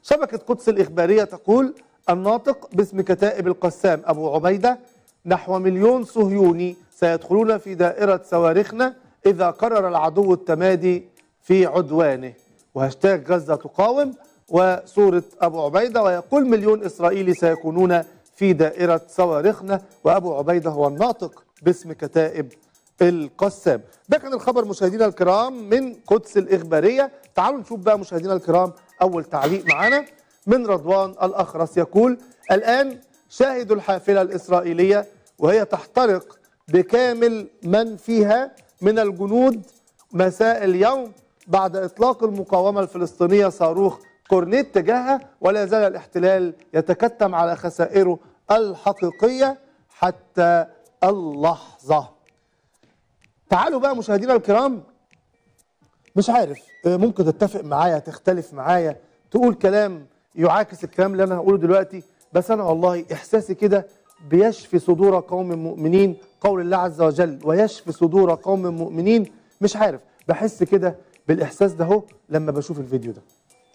شبكة قدس الإخبارية تقول الناطق باسم كتائب القسام أبو عبيدة نحو مليون صهيوني سيدخلون في دائرة صواريخنا إذا قرر العدو التمادي في عدوانه وهاشتاج غزة تقاوم وصورة أبو عبيدة ويقول مليون إسرائيلي سيكونون في دائرة صواريخنا وأبو عبيدة هو الناطق باسم كتائب القسام ده كان الخبر مشاهدينا الكرام من قدس الإخبارية تعالوا نشوف بقى مشاهدينا الكرام أول تعليق معنا من رضوان الأخرس يقول الآن شاهدوا الحافلة الإسرائيلية وهي تحترق بكامل من فيها من الجنود مساء اليوم بعد إطلاق المقاومة الفلسطينية صاروخ كورنيت تجاهها ولا يزال الاحتلال يتكتم على خسائره الحقيقية حتى اللحظة تعالوا بقى مشاهدينا الكرام مش عارف آه، ممكن تتفق معايا تختلف معايا تقول كلام يعاكس الكلام اللي انا هقوله دلوقتي بس انا والله احساسي كده بيشفي صدور قوم مؤمنين قول الله عز وجل ويشفي صدور قوم مؤمنين مش عارف بحس كده بالاحساس ده اهو لما بشوف الفيديو ده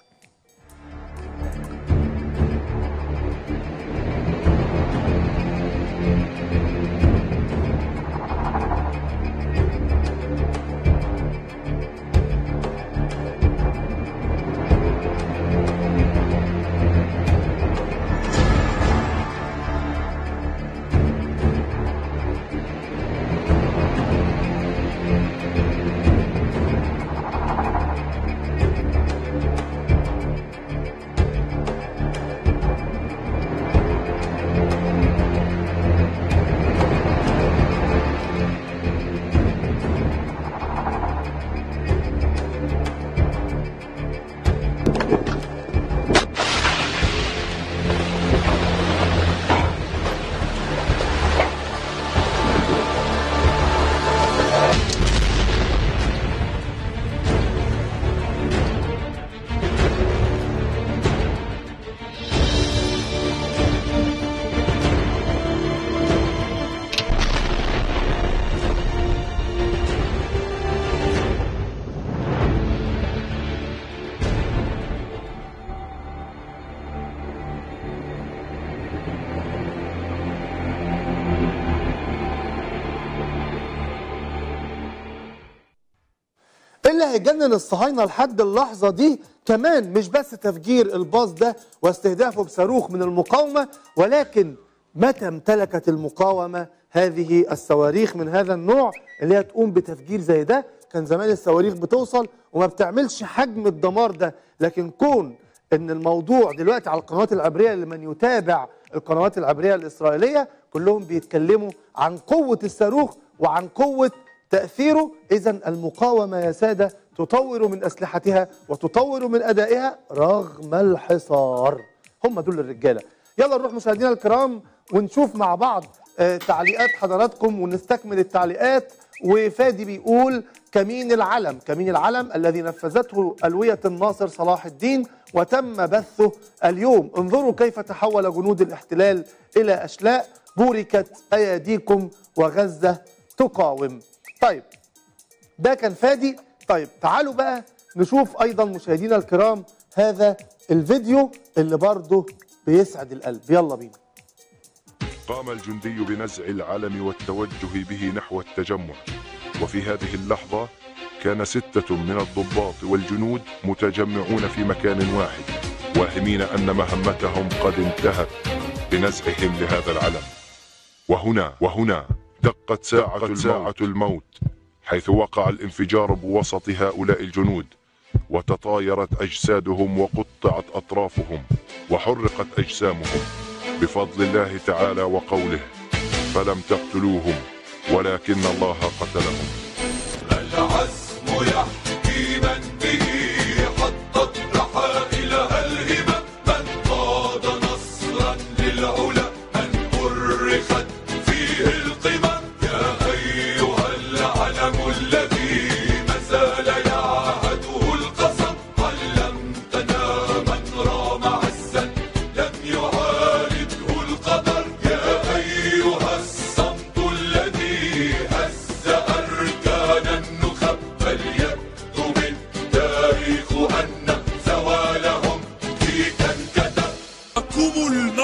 اللي هيجنن الصهاينه لحد اللحظه دي كمان مش بس تفجير الباص ده واستهدافه بصاروخ من المقاومه ولكن متى امتلكت المقاومه هذه الصواريخ من هذا النوع اللي هي تقوم بتفجير زي ده كان زمان الصواريخ بتوصل وما بتعملش حجم الدمار ده لكن كون ان الموضوع دلوقتي على القنوات العبريه لمن يتابع القنوات العبريه الاسرائيليه كلهم بيتكلموا عن قوه الصاروخ وعن قوه تاثيره اذا المقاومه يا ساده تطور من اسلحتها وتطور من ادائها رغم الحصار هم دول الرجاله يلا نروح مشاهدينا الكرام ونشوف مع بعض آه، تعليقات حضراتكم ونستكمل التعليقات وفادي بيقول كمين العلم كمين العلم الذي نفذته ألوية الناصر صلاح الدين وتم بثه اليوم انظروا كيف تحول جنود الاحتلال إلى أشلاء بوركت أيديكم وغزة تقاوم طيب ده كان فادي طيب تعالوا بقى نشوف أيضا مشاهدينا الكرام هذا الفيديو اللي برضه بيسعد القلب يلا بينا قام الجندي بنزع العلم والتوجه به نحو التجمع وفي هذه اللحظة كان ستة من الضباط والجنود متجمعون في مكان واحد واهمين أن مهمتهم قد انتهت بنزعهم لهذا العلم وهنا وهنا دقت ساعة, الموت, ساعة الموت حيث وقع الانفجار بوسط هؤلاء الجنود وتطايرت أجسادهم وقطعت أطرافهم وحرقت أجسامهم بفضل الله تعالى وقوله فلم تقتلوهم ولكن الله قتلهم العزم يحكي من به حطت رحائلها الهمم من قاد نصرا للعلا من أرخت فيه القمم يا أيها العلم الذي ما زال يعهده القسم علمتنا من رام عزا لم يعارضه القدر يا أيها الصمت الذي هز أركان النخب فليكن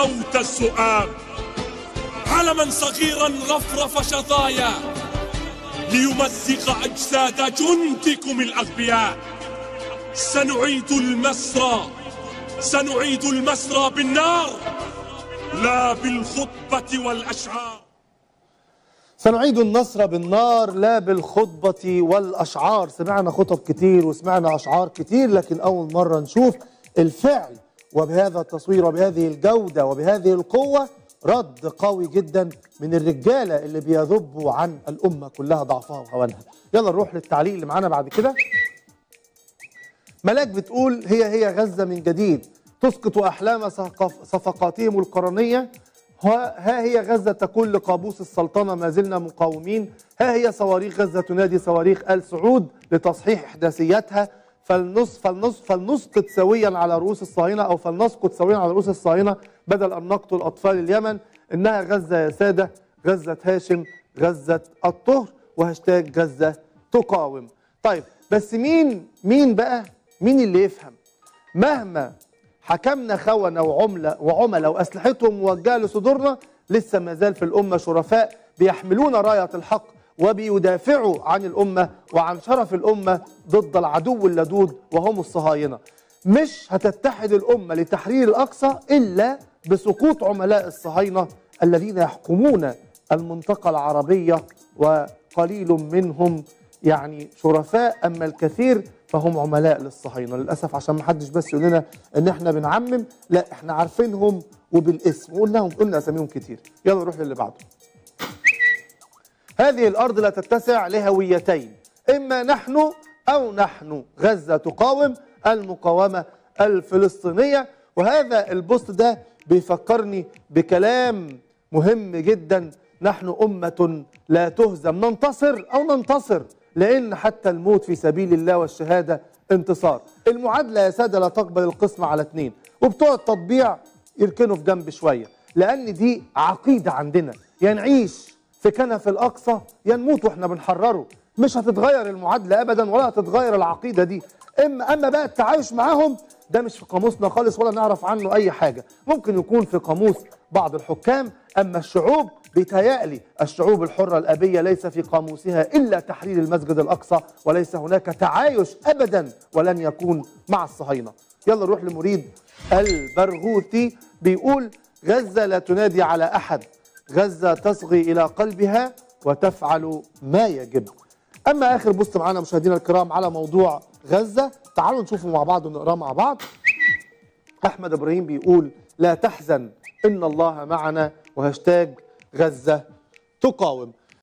صوت السؤال علما صغيرا رفرف شظايا ليمزق أجساد جندكم الأغبياء سنعيد المسرى سنعيد المسرى بالنار لا بالخطبة والأشعار سنعيد النصر بالنار لا بالخطبة والأشعار سمعنا خطب كتير وسمعنا أشعار كتير لكن أول مرة نشوف الفعل وبهذا التصوير وبهذه الجودة وبهذه القوة رد قوي جدا من الرجالة اللي بيذبوا عن الأمة كلها ضعفها وهوانها يلا نروح للتعليق اللي معانا بعد كده ملاك بتقول هي هي غزة من جديد تسقط أحلام صفق- صفقاتهم القرنية ها ها هي غزة تقول لقابوس السلطنة ما زلنا مقاومين ها هي صواريخ غزة تنادي صواريخ آل سعود لتصحيح إحداثياتها فلنص فلنص فلنسقط سويا على رؤوس الصهاينة أو فلنسقط سويا على رؤوس الصهاينة بدل أن نقتل أطفال اليمن إنها غزة يا سادة غزة هاشم غزة الطهر وهاشتاج غزة تقاوم طيب بس مين مين بقى مين اللي يفهم مهما حكمنا خونة وعملة وعملاء وأسلحتهم موجهة لصدورنا لسه ما زال في الأمة شرفاء بيحملون راية الحق وبيدافعوا عن الأمة وعن شرف الأمة ضد العدو اللدود وهم الصهاينة مش هتتحد الأمة لتحرير الأقصى إلا بسقوط عملاء الصهاينة الذين يحكمون المنطقة العربية وقليل منهم يعني شرفاء اما الكثير فهم عملاء للصهاينه للاسف عشان ما حدش بس يقول لنا ان احنا بنعمم لا احنا عارفينهم وبالاسم وقلناهم قلنا اساميهم كتير يلا نروح للي بعده هذه الارض لا تتسع لهويتين اما نحن او نحن غزه تقاوم المقاومه الفلسطينيه وهذا البوست ده بيفكرني بكلام مهم جدا نحن امه لا تهزم ننتصر او ننتصر لان حتى الموت في سبيل الله والشهاده انتصار المعادله يا ساده لا تقبل القسم على اثنين وبتوع التطبيع يركنوا في جنب شويه لان دي عقيده عندنا يا نعيش في كنف الاقصى يا نموت واحنا بنحرره مش هتتغير المعادله ابدا ولا هتتغير العقيده دي اما اما بقى التعايش معاهم ده مش في قاموسنا خالص ولا نعرف عنه اي حاجه ممكن يكون في قاموس بعض الحكام اما الشعوب بيتهيألي الشعوب الحرة الأبية ليس في قاموسها إلا تحرير المسجد الأقصى وليس هناك تعايش أبدا ولن يكون مع الصهاينة يلا نروح لمريد البرغوثي بيقول غزة لا تنادي على أحد غزة تصغي إلى قلبها وتفعل ما يجب أما آخر بوست معنا مشاهدينا الكرام على موضوع غزة تعالوا نشوفه مع بعض ونقراه مع بعض احمد ابراهيم بيقول لا تحزن ان الله معنا وهاشتاج غزه تقاوم